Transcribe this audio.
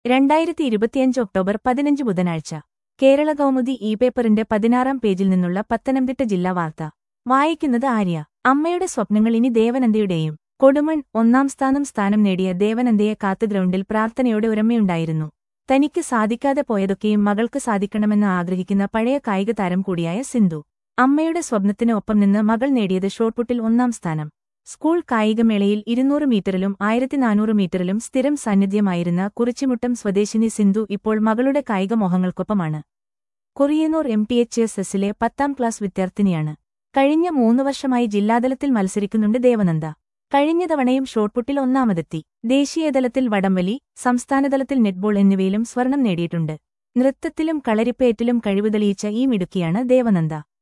രണ്ടായിരത്തി ഇരുപത്തിയഞ്ച് ഒക്ടോബർ പതിനഞ്ച് ബുധനാഴ്ച കേരള കൗമുദി ഇ പേപ്പറിന്റെ പതിനാറാം പേജിൽ നിന്നുള്ള പത്തനംതിട്ട ജില്ലാ വാർത്ത വായിക്കുന്നത് ആര്യ അമ്മയുടെ സ്വപ്നങ്ങൾ ഇനി ദേവനന്ദയുടെയും കൊടുമൺ ഒന്നാം സ്ഥാനം സ്ഥാനം നേടിയ ദേവനന്ദയെ കാത്ത് ഗ്രൗണ്ടിൽ പ്രാർത്ഥനയോടെ ഒരമ്മയുണ്ടായിരുന്നു തനിക്ക് സാധിക്കാതെ പോയതൊക്കെയും മകൾക്ക് സാധിക്കണമെന്ന് ആഗ്രഹിക്കുന്ന പഴയ കായിക താരം കൂടിയായ സിന്ധു അമ്മയുടെ സ്വപ്നത്തിന് ഒപ്പം നിന്ന് മകൾ നേടിയത് ഷോട്ട്പുട്ടിൽ ഒന്നാം സ്ഥാനം സ്കൂൾ കായികമേളയിൽ ഇരുന്നൂറ് മീറ്ററിലും ആയിരത്തി നാനൂറ് മീറ്ററിലും സ്ഥിരം സാന്നിധ്യമായിരുന്ന കുറിച്ചിമുട്ടം സ്വദേശിനി സിന്ധു ഇപ്പോൾ മകളുടെ കായിക മോഹങ്ങൾക്കൊപ്പമാണ് Koriyanur M T H S എസിലെ പത്താം ക്ലാസ് വിദ്യാർത്ഥിനിയാണ് കഴിഞ്ഞ മൂന്ന് വർഷമായി ജില്ലാതലത്തിൽ മത്സരിക്കുന്നുണ്ട് ദേവനന്ദ കഴിഞ്ഞ തവണയും ഷോട്ട്പുട്ടിൽ ഒന്നാമതെത്തി ദേശീയതലത്തിൽ വടംവലി സംസ്ഥാനതലത്തിൽ നെറ്റ്ബോൾ എന്നിവയിലും സ്വർണം നേടിയിട്ടുണ്ട് നൃത്തത്തിലും കളരിപ്പയറ്റിലും കഴിവ് തെളിയിച്ച ഈ മിടുക്കിയാണ് ദേവനന്ദ